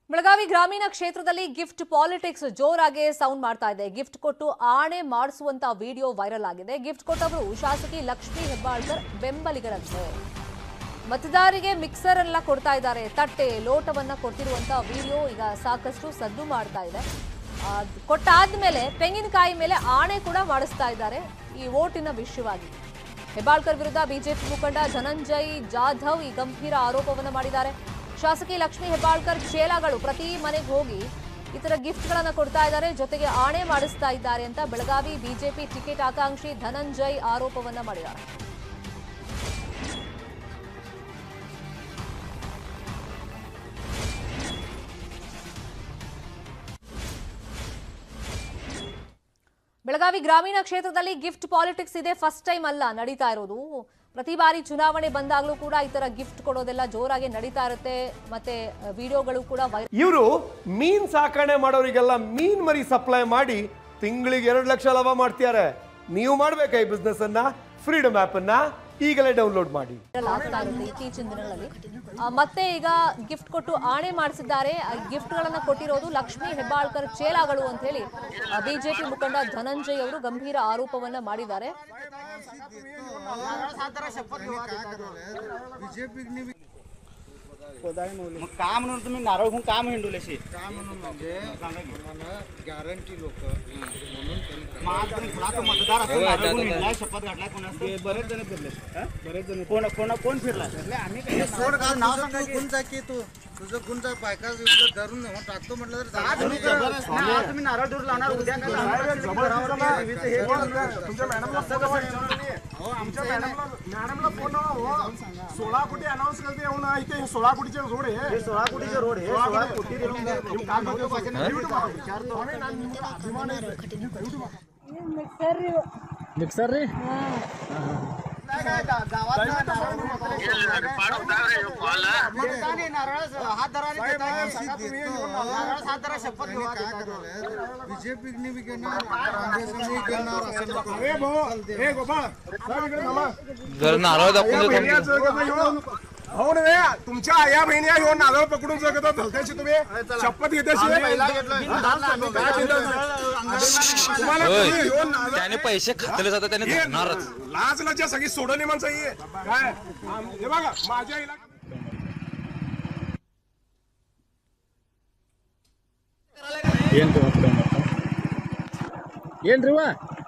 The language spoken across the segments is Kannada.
ಬೆಳಗಾವಿ ಗ್ರಾಮೀಣ ಕ್ಷೇತ್ರದಲ್ಲಿ ಗಿಫ್ಟ್ ಪಾಲಿಟಿಕ್ಸ್ ಜೋರಾಗಿ ಸೌಂಡ್ ಮಾಡ್ತಾ ಇದೆ ಗಿಫ್ಟ್ ಕೊಟ್ಟು ಆಣೆ ಮಾಡಿಸುವಂತ ವಿಡಿಯೋ ವೈರಲ್ ಆಗಿದೆ ಗಿಫ್ಟ್ ಕೊಟ್ಟವರು ಶಾಸಕಿ ಲಕ್ಷ್ಮೀ ಹೆಬ್ಬಾಳ್ಕರ್ ಬೆಂಬಲಿಗರಂತೆ ಮತದಾರರಿಗೆ ಮಿಕ್ಸರ್ ಎಲ್ಲ ಕೊಡ್ತಾ ಇದ್ದಾರೆ ತಟ್ಟೆ ಲೋಟವನ್ನ ಕೊಡ್ತಿರುವಂತ ವಿಡಿಯೋ ಈಗ ಸಾಕಷ್ಟು ಸದ್ದು ಮಾಡ್ತಾ ಇದೆ ಆ, ಕೊಟ್ಟಾದ್ಮೇಲೆ ತೆಂಗಿನಕಾಯಿ ಮೇಲೆ ಆಣೆ ಕೂಡ ಮಾಡಿಸ್ತಾ ಇದ್ದಾರೆ ಈ ಓಟಿನ ವಿಷಯವಾಗಿ ಹೆಬ್ಬಾಳ್ಕರ್ ವಿರುದ್ಧ ಬಿಜೆಪಿ ಮುಖಂಡ ಧನಂಜಯ್ ಜಾಧವ್ ಈ ಗಂಭೀರ ಆರೋಪವನ್ನು ಮಾಡಿದ್ದಾರೆ ಶಾಸಕಿ ಲಕ್ಷ್ಮೀ ಹೆಬ್ಬಾಳ್ಕರ್ ಚೇಲಾಗಳು ಪ್ರತಿ ಮನೆಗೆ ಹೋಗಿ ಈ ತರ ಗಿಫ್ಟ್ಗಳನ್ನ ಕೊಡ್ತಾ ಇದ್ದಾರೆ ಜೊತೆಗೆ ಆಣೆ ಮಾಡಿಸ್ತಾ ಇದ್ದಾರೆ ಅಂತ ಬೆಳಗಾವಿ ಬಿಜೆಪಿ ಟಿಕೆಟ್ ಆಕಾಂಕ್ಷಿ ಧನಂಜಯ್ ಆರೋಪವನ್ನ ಮಾಡಿದ್ದಾರೆ ಬೆಳಗಾವಿ ಗ್ರಾಮೀಣ ಕ್ಷೇತ್ರದಲ್ಲಿ ಗಿಫ್ಟ್ ಪಾಲಿಟಿಕ್ಸ್ ಇದೆ ಫಸ್ಟ್ ಟೈಮ್ ಅಲ್ಲ ನಡೀತಾ ಇರೋದು ಪ್ರತಿ ಬಾರಿ ಚುನಾವಣೆ ಬಂದಾಗಲೂ ಕೂಡ ಈ ತರ ಗಿಫ್ಟ್ ಕೊಡೋದೆಲ್ಲ ಜೋರಾಗಿ ನಡೀತಾ ಇರುತ್ತೆ ಮತ್ತೆ ವಿಡಿಯೋಗಳು ಕೂಡ ವೈರಲ್ ಇವರು ಮೀನ್ ಸಾಕಣೆ ಮಾಡೋರಿಗೆಲ್ಲ ಮೀನ್ ಮರಿ ಸಪ್ಲೈ ಮಾಡಿ ತಿಂಗಳಿಗೆ ಎರಡು ಲಕ್ಷ ಲಾಭ ಮಾಡ್ತಿದ್ದಾರೆ ನೀವು ಮಾಡ್ಬೇಕಾ ಈ ಬಿಸ್ನೆಸ್ ಅನ್ನ ಫ್ರೀಡಮ್ ಆಪ್ ಅನ್ನ ಈಗಲೇ ಡೌನ್ಲೋಡ್ ಮಾಡಿ ಆಗ್ತಾ ಇರುತ್ತೆ ಇತ್ತೀಚಿನ ದಿನಗಳಲ್ಲಿ ಆ, ಮತ್ತೆ ಈಗ ಗಿಫ್ಟ್ ಕೊಟ್ಟು ಆಣೆ ಮಾಡಿಸಿದ್ದಾರೆ ಗಿಫ್ಟ್ ಗಳನ್ನ ಕೊಟ್ಟಿರೋದು ಲಕ್ಷ್ಮೀ ಹೆಬ್ಬಾಳ್ಕರ್ ಚೇಲಾಗಳು ಅಂತ ಹೇಳಿ ಬಿಜೆಪಿ ಮುಖಂಡ ಧನಂಜಯ್ ಅವರು ಗಂಭೀರ ಆರೋಪವನ್ನ ಮಾಡಿದ್ದಾರೆ मग का म्हणून तुम्ही नारळ घेऊन का हिंडूल अशी का म्हणून म्हणजे मला गॅरंटी लोक म्हणून त्यांनी मग आज तुम्ही कुणाचं मतदार असं नारळ घेऊन हिंडलाय शपथ घातलाय कोणाचं बरेच जण फिरले बरेच जण कोण कोण कोण फिरलाय आम्ही हे सोड का नाव सांग तू गुंजा की तू तुझं गुंजा बायका इथलं धरून नेऊन टाकतो म्हटलं तर आज तुम्ही जबरदस्त- नाही, आज तुम्ही नारळ दूर लावणार उद्या काय लावणार? घरावर आपल्या देवीचं हे करून- तुमच्या मॅडमला फोन लावा याच्यावर. हो आमच्या आमचं मॅडमला मॅडमला फोन लावा हो. सोळा कोटी अनाऊन्स करते येऊन इथे सोळा कोटीचे रोड आहे हे सोळा कोटीचे रोड हे सोळा कोटी देऊन ನೀವು ಕಾಲ್ ಮಾಡ್ತೀವಿ ಭಾಷೆ YouTube ಮಾಡಿ. ಸ್ವಾಮಿ, ನಾನು ನಿಮ್ಗೆ ಅಭಿಮಾನ ಇದೆ. YouTube ಮಾಡಿ. ಮಿಕ್ಸರ್ ರೀ मतदानी नारळ हात धराने देताय. नारळ हात धरा शपथ त्यांनी घेऊ काय ठरवलंय बीजेपीने बी घेणार काँग्रेसने घेणार असं लोक ए भाऊ, ए गोपाळ, साहेब इकडे थांबा. जर नारळ दाखवून या देतो बहिणीया जगत ह्यो- हो नव्हे तुमच्या आया बहिणी ह्यो नारळ पकडून जगत धलत्याशी तुम्ही शपथ घेत्याशी तुम्हाला होय. तुम्ही ह्यो नारळ- त्याने पैसे खातले जातात त्याने हे धरणारच लाज लज्जा सगळी सोडली माणसं ही काय आम- हे बघा माझ्या आईला ಏನ್ ರೀ ಏನ್ ರೀ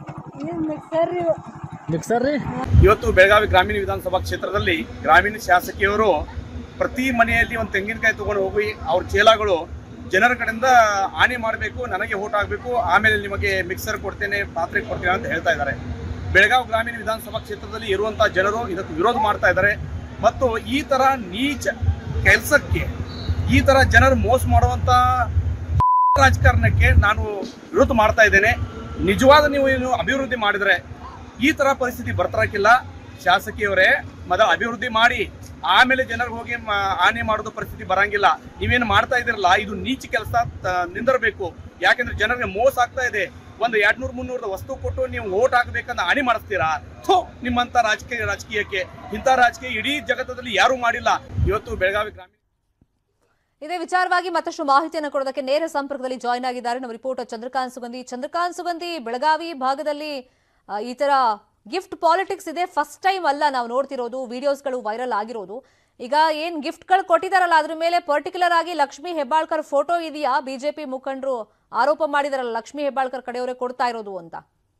ಮಿಕ್ಸರ್ ರೀ ಇವತ್ತು ಬೆಳಗಾವಿ ಗ್ರಾಮೀಣ ವಿಧಾನಸಭಾ ಕ್ಷೇತ್ರದಲ್ಲಿ ಗ್ರಾಮೀಣ ಶಾಸಕಿಯವರು ಪ್ರತಿ ಮನೆಯಲ್ಲಿ ಒಂದು ತೆಂಗಿನಕಾಯಿ ತಗೊಂಡು ಹೋಗಿ ಅವ್ರ ಚೇಲಾಗಳು ಜನರ ಕಡೆಯಿಂದ ಹಾನಿ ಮಾಡಬೇಕು ನನಗೆ ಓಟ್ ಆಗಬೇಕು ಆಮೇಲೆ ನಿಮಗೆ ಮಿಕ್ಸರ್ ಕೊಡ್ತೇನೆ ಪಾತ್ರೆ ಕೊಡ್ತೇನೆ ಅಂತ ಹೇಳ್ತಾ ಇದ್ದಾರೆ ಬೆಳಗಾವಿ ಗ್ರಾಮೀಣ ವಿಧಾನಸಭಾ ಕ್ಷೇತ್ರದಲ್ಲಿ ಇರುವಂತಹ ಜನರು ಇದಕ್ಕೆ ವಿರೋಧ ಮಾಡ್ತಾ ಇದ್ದಾರೆ ಮತ್ತು ಈ ತರ ನೀಚ ಕೆಲಸಕ್ಕೆ ಈ ತರ ಜನರು ಮೋಸ ಮಾಡುವಂತ ರಾಜಕಾರಣಕ್ಕೆ ನಾನು ವಿರೋಧ ಮಾಡ್ತಾ ಇದ್ದೇನೆ ನಿಜವಾದ ನೀವು ಏನು ಅಭಿವೃದ್ಧಿ ಮಾಡಿದ್ರೆ ಈ ತರ ಪರಿಸ್ಥಿತಿ ಬರ್ತಿರಕ್ಕಿಲ್ಲ ಶಾಸಕಿಯವರೇ ಮೊದಲ ಅಭಿವೃದ್ಧಿ ಮಾಡಿ ಆಮೇಲೆ ಜನರಿಗೆ ಹೋಗಿ ಮ- ಹಾನಿ ಮಾಡೋದು ಪರಿಸ್ಥಿತಿ ಬರಂಗಿಲ್ಲ ನೀವೇನು ಮಾಡ್ತಾ ಇದಿರಲ್ಲ ಇದು ನೀಚ ಕೆಲಸ ನಿಂದಿರಬೇಕು ಯಾಕೆಂದ್ರೆ ಜನರಿಗೆ ಮೋಸ ಆಗ್ತಾ ಇದೆ ಒಂದು ಎರಡ್ನೂರ್ ಮುನ್ನೂರದ ವಸ್ತು ಕೊಟ್ಟು ನೀವು ಓಟ್ ಹಾಕ್ಬೇಕಂತ ಹಾನಿ ಮಾಡಿಸ್ತೀರಾ ಥೋ ನಿಮ್ಮಂತ ರಾಜಕೀಯ ರಾಜಕೀಯಕ್ಕೆ ಇಂಥ ರಾಜಕೀಯ ಇಡೀ ಜಗತ್ತದಲ್ಲಿ ಯಾರೂ ಮಾಡಿಲ್ಲ ಇವತ್ತು ಬೆಳಗಾವಿ ಗ್ರಾಮೀಣ ಇದೇ ವಿಚಾರವಾಗಿ ಮತ್ತಷ್ಟು ಮಾಹಿತಿಯನ್ನು ಕೊಡೋದಕ್ಕೆ ನೇರ ಸಂಪರ್ಕದಲ್ಲಿ ಜಾಯ್ನ್ ಆಗಿದ್ದಾರೆ ನಮ್ಮ ರಿಪೋರ್ಟರ್ ಚಂದ್ರಕಾಂತ್ ಸುಗಂಧಿ ಚಂದ್ರಕಾಂತ್ ಸುಗಂಧಿ ಬೆಳಗಾವಿ ಭಾಗದಲ್ಲಿ ಆ, ಈ ತರ ಗಿಫ್ಟ್ ಪಾಲಿಟಿಕ್ಸ್ ಇದೆ ಫಸ್ಟ್ ಟೈಮ್ ಅಲ್ಲ ನಾವು ನೋಡ್ತಿರೋದು ವಿಡಿಯೋಸ್ಗಳು ವೈರಲ್ ಆಗಿರೋದು ಈಗ ಏನ್ ಗಿಫ್ಟ್ಗಳು ಕೊಟ್ಟಿದಾರಲ್ಲ ಅದ್ರ ಮೇಲೆ ಪರ್ಟಿಕ್ಯುಲರ್ ಆಗಿ ಲಕ್ಷ್ಮೀ ಹೆಬ್ಬಾಳ್ಕರ್ ಫೋಟೋ ಇದೆಯಾ ಬಿಜೆಪಿ ಮುಖಂಡರು ಆರೋಪ ಮಾಡಿದಾರಲ್ಲ ಲಕ್ಷ್ಮೀ ಹೆಬ್ಬಾಳ್ಕರ್ ಕಡೆಯವರೇ ಕೊಡ್ತಾ ಇರೋದು ಅಂತ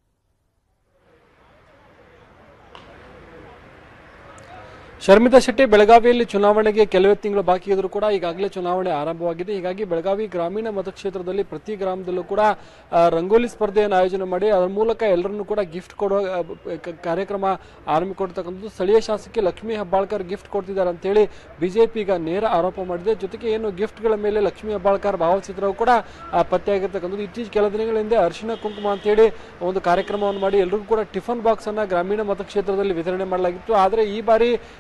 ಶರ್ಮಿತಾ ಶೆಟ್ಟಿ ಬೆಳಗಾವಿಯಲ್ಲಿ ಚುನಾವಣೆಗೆ ಕೆಲವೇ ತಿಂಗಳು ಬಾಕಿ ಇದ್ರೂ ಕೂಡ ಈಗಾಗಲೇ ಚುನಾವಣೆ ಆರಂಭವಾಗಿದೆ ಹೀಗಾಗಿ ಬೆಳಗಾವಿ ಗ್ರಾಮೀಣ ಮತಕ್ಷೇತ್ರದಲ್ಲಿ ಪ್ರತಿ ಗ್ರಾಮದಲ್ಲೂ ಕೂಡ ಆ, ರಂಗೋಲಿ ಸ್ಪರ್ಧೆಯನ್ನು ಆಯೋಜನೆ ಮಾಡಿ ಅದರ ಮೂಲಕ ಎಲ್ಲರನ್ನೂ ಕೂಡ ಗಿಫ್ಟ್ ಕೊಡುವ ಆ, ಬ- ಕ- ಕಾರ್ಯಕ್ರಮ ಆರಂಭಿಕೊಡ್ತಕ್ಕಂಥದ್ದು ಸ್ಥಳೀಯ ಶಾಸಕಿ ಲಕ್ಷ್ಮೀ ಹೆಬ್ಬಾಳ್ಕರ್ ಗಿಫ್ಟ್ ಕೊಡ್ತಿದ್ದಾರೆ ಅಂತೇಳಿ ಬಿಜೆಪಿ ಈಗ ನೇರ ಆರೋಪ ಮಾಡಿದೆ ಜೊತೆಗೆ ಏನು ಗಿಫ್ಟ್ಗಳ ಮೇಲೆ ಲಕ್ಷ್ಮೀ ಹೆಬ್ಬಾಳ್ಕರ್ ಭಾವಚಿತ್ರವು ಕೂಡ ಆ, ಪತ್ತೆಯಾಗಿರ್ತಕ್ಕಂಥದ್ದು ಇತ್ತೀಚೆಗೆ ಕೆಲ ದಿನಗಳ ಹಿಂದೆ ಅರಿಶಿನ ಕುಂಕುಮ ಅಂತೇಳಿ ಒಂದು ಕಾರ್ಯಕ್ರಮವನ್ನು ಮಾಡಿ ಎಲ್ಲರಿಗೂ ಕೂಡ ಟಿಫನ್ ಬಾಕ್ಸ್ ಅನ್ನ ಗ್ರಾಮೀಣ ಮತಕ್ಷೇತ್ರದಲ್ಲಿ ವಿತರಣೆ ಮಾಡಲಾಗಿತ್ತು ಆದರೆ ಈ ಬಾರಿ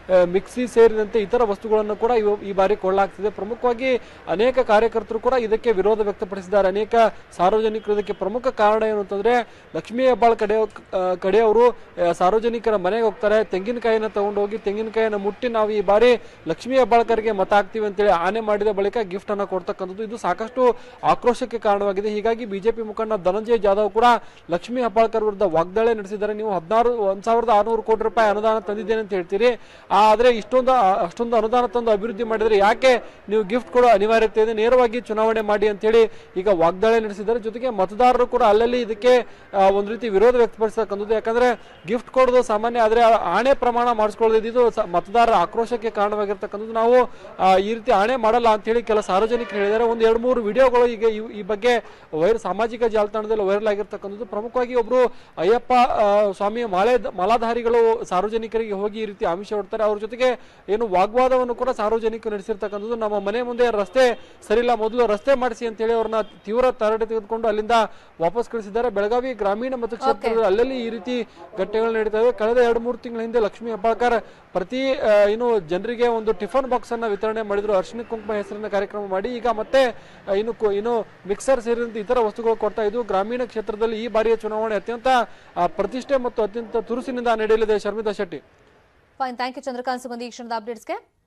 ಮಿಕ್ಸಿ ಸೇರಿದಂತೆ ಇತರ ವಸ್ತುಗಳನ್ನು ಕೂಡ ಇವ- ಈ ಬಾರಿ ಕೊಳ್ಳಲಾಗ್ತಿದೆ ಪ್ರಮುಖವಾಗಿ ಅನೇಕ ಕಾರ್ಯಕರ್ತರು ಕೂಡ ಇದಕ್ಕೆ ವಿರೋಧ ವ್ಯಕ್ತಪಡಿಸಿದ್ದಾರೆ ಅನೇಕ ಸಾರ್ವಜನಿಕರು ಇದಕ್ಕೆ ಪ್ರಮುಖ ಕಾರಣ ಏನು ಅಂತಂದ್ರೆ ಲಕ್ಷ್ಮೀ ಹೆಬ್ಬಾಳ್ ಕಡೆ ಕಡೆಯವರು ಆ, ಸಾರ್ವಜನಿಕರ ಮನೆಗೆ ಹೋಗ್ತಾರೆ ತೆಂಗಿನಕಾಯಿನ ತಗೊಂಡು ಹೋಗಿ ತೆಂಗಿನಕಾಯಿನ ಮುಟ್ಟಿ ನಾವು ಈ ಬಾರಿ ಲಕ್ಷ್ಮೀ ಹೆಬ್ಬಾಳ್ಕರ್ಗೆ ಮತ ಹಾಕ್ತೀವಿ ಅಂತೇಳಿ ಆನೆ ಮಾಡಿದ ಬಳಿಕ ಗಿಫ್ಟ್ ಅನ್ನ ಕೊಡ್ತಕ್ಕಂಥದ್ದು ಇದು ಸಾಕಷ್ಟು ಆಕ್ರೋಶಕ್ಕೆ ಕಾರಣವಾಗಿದೆ ಹೀಗಾಗಿ ಬಿಜೆಪಿ ಮುಖಂಡ ಧನಂಜಯ ಜಾಧವ್ ಕೂಡ ಲಕ್ಷ್ಮೀ ಹೆಬ್ಬಾಳ್ಕರ್ ವಿರುದ್ಧ ವಾಗ್ದಾಳಿ ನಡೆಸಿದ್ದಾರೆ ನೀವು ಹದಿನಾರು ಒಂದ್ ಸಾವಿರದ ಆರುನೂರು ಕೋಟಿ ರೂಪಾಯಿ ಅನುದಾನ ತಂದಿದ್ದೇನೆ ಅಂತ ಹೇಳ್ತೀರಿ ಆದ್ರೆ ಇಷ್ಟೊಂದು ಆ, ಅಷ್ಟೊಂದು ಅನುದಾನ ತಂದು ಅಭಿವೃದ್ಧಿ ಮಾಡಿದ್ರೆ ಯಾಕೆ ನೀವು ಗಿಫ್ಟ್ ಕೊಡೋ ಅನಿವಾರ್ಯತೆ ಇದೆ ನೇರವಾಗಿ ಚುನಾವಣೆ ಮಾಡಿ ಅಂತೇಳಿ ಈಗ ವಾಗ್ದಾಳಿ ನಡೆಸಿದ್ದಾರೆ ಜೊತೆಗೆ ಮತದಾರರು ಕೂಡ ಅಲ್ಲಲ್ಲಿ ಇದಕ್ಕೆ ಆ, ಒಂದು ರೀತಿ ವಿರೋಧ ವ್ಯಕ್ತಪಡಿಸತಕ್ಕಂಥದ್ದು ಯಾಕಂದ್ರೆ ಗಿಫ್ಟ್ ಕೊಡೋದು ಸಾಮಾನ್ಯ ಆದ್ರೆ ಆ ಆಣೆ ಪ್ರಮಾಣ ಮಾಡಿಸ್ಕೊಳ್ಳೋದು ಇದು ಸ- ಮತದಾರರ ಆಕ್ರೋಶಕ್ಕೆ ಕಾರಣವಾಗಿರ್ತಕ್ಕಂಥದ್ದು ನಾವು ಆ, ಈ ರೀತಿ ಆಣೆ ಮಾಡಲ್ಲ ಅಂತ ಹೇಳಿ ಕೆಲ ಸಾರ್ವಜನಿಕರು ಹೇಳಿದ್ದಾರೆ ಒಂದು ಎರಡು ಮೂರು ವಿಡಿಯೋಗಳು ಈಗ ಈ- ಈ ಬಗ್ಗೆ ವೈರ್ ಸಾಮಾಜಿಕ ಜಾಲತಾಣದಲ್ಲಿ ವೈರಲ್ ಆಗಿರ್ತಕ್ಕಂಥದ್ದು ಪ್ರಮುಖವಾಗಿ ಒಬ್ರು ಅಯ್ಯಪ್ಪ ಆ, ಸ್ವಾಮಿಯ ಮಾಲೆ ಮಾಲಾಧಾರಿಗಳು ಸಾರ್ವಜನಿಕರಿಗೆ ಹೋಗಿ ಈ ರೀತಿ ಆಮಿಷ ಹೊಡ್ತಾರೆ ಅವ್ರ ಜೊತೆಗೆ ಏನು ವಾಗ್ವಾದವನ್ನು ಕೂಡ ಸಾರ್ವಜನಿಕರು ನಡೆಸಿರ್ತಕ್ಕಂಥದ್ದು ನಮ್ಮ ಮನೆ ಮುಂದೆ ರಸ್ತೆ ಸರಿಯಿಲ್ಲ ಮೊದಲು ರಸ್ತೆ ಮಾಡಿಸಿ ಅಂತ ಹೇಳಿ ಅವ್ರನ್ನ ತೀವ್ರ ತರಡೆ ತೆಗೆದುಕೊಂಡು ಅಲ್ಲಿಂದ ವಾಪಸ್ ಕಳಿಸಿದ್ದಾರೆ ಬೆಳಗಾವಿ ಗ್ರಾಮೀಣ ಮತ್ತು ಕ್ಷೇತ್ರದಲ್ಲಿ ಅಲ್ಲಲ್ಲಿ ಈ ರೀತಿ ಘಟನೆಗಳು ನಡೀತಾ ಇವೆ ಕಳೆದ ಎರಡು ಮೂರು ತಿಂಗಳ ಹಿಂದೆ ಲಕ್ಷ್ಮೀ ಹೆಬ್ಬಾಳ್ಕರ್ ಪ್ರತಿ ಆ, ಏನು ಜನರಿಗೆ ಒಂದು ಟಿಫನ್ ಬಾಕ್ಸ್ ಅನ್ನ ವಿತರಣೆ ಮಾಡಿದ್ರು ಅರ್ಶಿನ ಕುಂಕುಮ ಹೆಸರಿನ ಕಾರ್ಯಕ್ರಮ ಮಾಡಿ ಈಗ ಮತ್ತೆ ಆ, ಇನ್ನು ಕು- ಇನ್ನು ಮಿಕ್ಸರ್ ಸೇರಿದಂತೆ ಇತರ ವಸ್ತುಗಳು ಕೊಡ್ತಾ ಇದ್ದು ಗ್ರಾಮೀಣ ಕ್ಷೇತ್ರದಲ್ಲಿ ಈ ಬಾರಿಯ ಚುನಾವಣೆ ಅತ್ಯಂತ ಆ, ಪ್ರತಿಷ್ಠೆ ಮತ್ತು ಅತ್ಯಂತ ತುರುಸಿನಿಂದ ನಡೆಯಲಿದೆ Sharmita Shetty fine thank you Chandrakant Sugandhi ಈ ಕ್ಷಣದ ಅಪ್ಡೇಟ್ಸ್ಗೆ